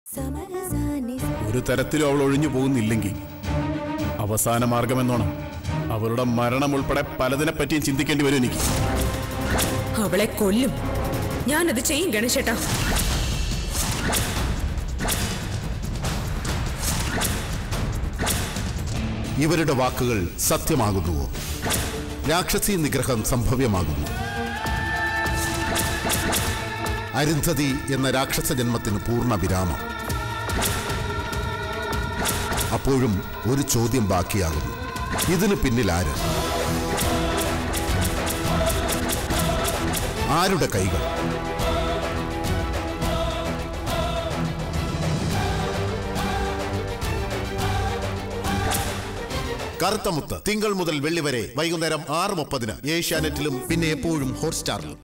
ഒരു തരത്തിലും അവൾ ഒഴിഞ്ഞു പോകുന്നില്ലെങ്കിൽ അവസാന മാർഗമെന്നോണം അവളുടെ മരണം ഉൾപ്പെടെ പലതിനെ പറ്റിയും ചിന്തിക്കേണ്ടി വരും എനിക്ക് അവളെ കൊല്ലും ഞാനത് ചെയ്യും ഗണേശേട്ടാ ഇവരുടെ വാക്കുകൾ സത്യമാകുന്നുവോ രാക്ഷസി നിഗ്രഹം സംഭവ്യമാകുന്നു അരുന്ധതി എന്ന രാക്ഷസ ജന്മത്തിന് പൂർണ്ണ വിരാമം അപ്പോഴും ഒരു ചോദ്യം ബാക്കിയാകുന്നു ഇതിന് പിന്നിൽ ആര് ആരുടെ കൈകൾ കറുത്തമുത്ത് തിങ്കൾ മുതൽ വെള്ളി വരെ വൈകുന്നേരം ആറ് മുപ്പതിന് ഏഷ്യാനെറ്റിലും പിന്നെ എപ്പോഴും ഹോട്ട്സ്റ്റാറിലും